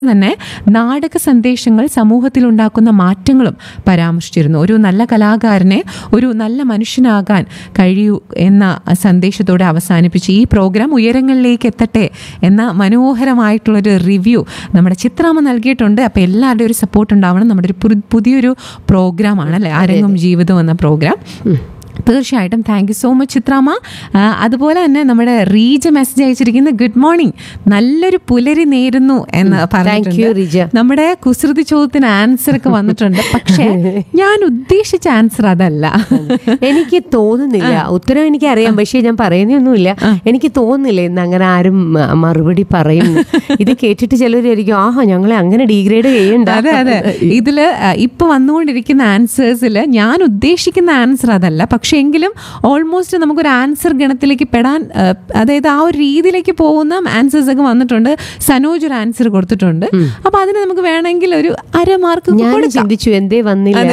തന്നെ നാടക സന്ദേശങ്ങൾ സമൂഹത്തിൽ ഉണ്ടാക്കുന്ന മാറ്റങ്ങളും പരാമർശിച്ചിരുന്നു ഒരു നല്ല കലാകാരനെ ഒരു നല്ല മനുഷ്യനാകാൻ കഴിയൂ എന്ന സന്ദേശത്തോടെ അവസാനിപ്പിച്ച് ഈ പ്രോഗ്രാം ഉയരങ്ങളിലേക്ക് എത്തട്ടെ എന്ന മനോഹരമായിട്ടുള്ളൊരു റിവ്യൂ നമ്മുടെ ചിത്രാമ്മ നൽകിയിട്ടുണ്ട് അപ്പോൾ എല്ലാവരുടെയും ഒരു സപ്പോർട്ട് ഉണ്ടാവണം നമ്മുടെ ഒരു പുതു- പുതിയൊരു പ്രോഗ്രാമാണ് അല്ലേ അരങ്ങും ജീവിതം എന്ന പ്രോഗ്രാം തീർച്ചയായിട്ടും താങ്ക് യു സോ മച്ച് ചിത്രാമ്മ ആ, അതുപോലെ തന്നെ നമ്മുടെ റീജ മെസ്സേജ് അയച്ചിരിക്കുന്ന ഗുഡ് മോർണിംഗ് നല്ലൊരു പുലരി നേരുന്നു എന്ന് you, പറഞ്ഞിട്ടുണ്ട് റീജ. നമ്മുടെ കുസൃതി ചോദ്യത്തിന് ആൻസർ ഒക്കെ വന്നിട്ടുണ്ട് പക്ഷേ ഞാൻ ഉദ്ദേശിച്ച ആൻസർ അതല്ല എനിക്ക് തോന്നുന്നില്ല ഉത്തരം എനിക്ക് അറിയാം പക്ഷേ ഞാൻ പറയുന്നൊന്നുമില്ല എനിക്ക് തോന്നുന്നില്ല ഇന്ന് അങ്ങനെ ആരും മ- മറുപടി പറയും ഇത് കേട്ടിട്ട് ചിലരായിരിക്കും ആഹാ ഞങ്ങളെ അങ്ങനെ ഡീഗ്രേഡ് ചെയ്യണ്ട അതെ അതെ ഇതില് ആ, ഇപ്പൊ വന്നുകൊണ്ടിരിക്കുന്ന ആൻസേഴ്സിൽ ഞാൻ ഉദ്ദേശിക്കുന്ന ആൻസർ അതല്ല പക്ഷെ എങ്കിലും ഓൾമോസ്റ്റ് നമുക്കൊരു ആൻസർ ഗണത്തിലേക്ക് പെടാൻ ആ, അതായത് ആ ഒരു രീതിയിലേക്ക് പോകുന്ന ആൻസേഴ്സ് ഒക്കെ വന്നിട്ടുണ്ട് സനോജ് ഒരു ആൻസർ കൊടുത്തിട്ടുണ്ട് അപ്പൊ അതിന് നമുക്ക് വേണമെങ്കിൽ ഒരു അര മാർക്ക് ഞാൻ ചിന്തിച്ചു എന്തേ വന്നില്ല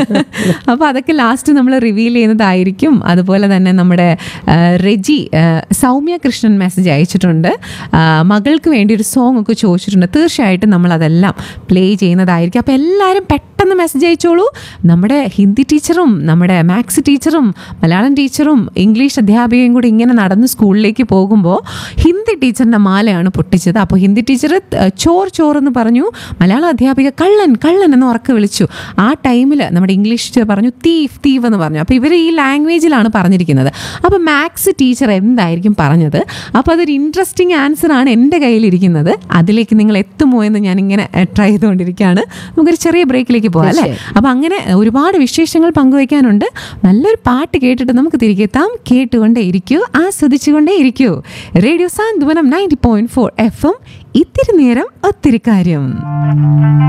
അപ്പൊ അതൊക്കെ ലാസ്റ്റ് നമ്മൾ റിവീൽ ചെയ്യുന്നതായിരിക്കും അതുപോലെ തന്നെ നമ്മുടെ ആ, റെജി ആ, സൗമ്യ കൃഷ്ണൻ മെസ്സേജ് അയച്ചിട്ടുണ്ട് ആ, മകൾക്ക് വേണ്ടി ഒരു സോങ് ഒക്കെ ചോദിച്ചിട്ടുണ്ട് തീർച്ചയായിട്ടും നമ്മൾ അതെല്ലാം പ്ലേ ചെയ്യുന്നതായിരിക്കും അപ്പോൾ എല്ലാവരും പെട്ടെന്ന് മെസ്സേജ് അയച്ചോളൂ നമ്മുടെ ഹിന്ദി ടീച്ചറും നമ്മുടെ മാത്സ് ടീച്ചറും മലയാളം ടീച്ചറും ഇംഗ്ലീഷ് അധ്യാപികയും കൂടി ഇങ്ങനെ നടന്ന് സ്കൂളിലേക്ക് പോകുമ്പോൾ ഹിന്ദി ടീച്ചറിൻ്റെ മാലയാണ് പൊട്ടിച്ചത് അപ്പോൾ ഹിന്ദി ടീച്ചർ ചോർ ചോർ എന്ന് പറഞ്ഞു മലയാള അധ്യാപിക കള്ളൻ കള്ളൻ എന്ന് ഉറക്കെ വിളിച്ചു ആ ടൈമിൽ നമ്മുടെ ഇംഗ്ലീഷ് ടീച്ചർ പറഞ്ഞു തീഫ് തീവ് എന്ന് പറഞ്ഞു അപ്പോൾ ഇവർ ഈ ലാംഗ്വേജിലാണ് പറഞ്ഞിരിക്കുന്നത് അപ്പോൾ മാത്സ് ടീച്ചർ എന്തായിരിക്കും പറഞ്ഞത് അപ്പോൾ അതൊരു ഇൻട്രസ്റ്റിംഗ് ആൻസർ ആണ് എൻ്റെ കയ്യിലിരിക്കുന്നത് അതിലേക്ക് നിങ്ങൾ എത്തുമോ എന്ന് ഞാൻ ഇങ്ങനെ ട്രൈ ചെയ്തുകൊണ്ടിരിക്കുകയാണ് നമുക്കൊരു ചെറിയ ബ്രേക്കിലേക്ക് പോകാം അല്ലേ അപ്പോൾ അങ്ങനെ ഒരുപാട് വിശേഷങ്ങൾ പങ്കുവയ്ക്കാനുണ്ട് നല്ലൊരു പാട്ട് കേട്ടിട്ട് നമുക്ക് തിരികെ എത്താം കേട്ടുകൊണ്ടേ ഇരിക്കൂ ആസ്വദിച്ചുകൊണ്ടേ ഇരിക്കൂ radio Santhwanam ninety point four F M ഇത്തിരി നേരം ഒത്തിരി കാര്യം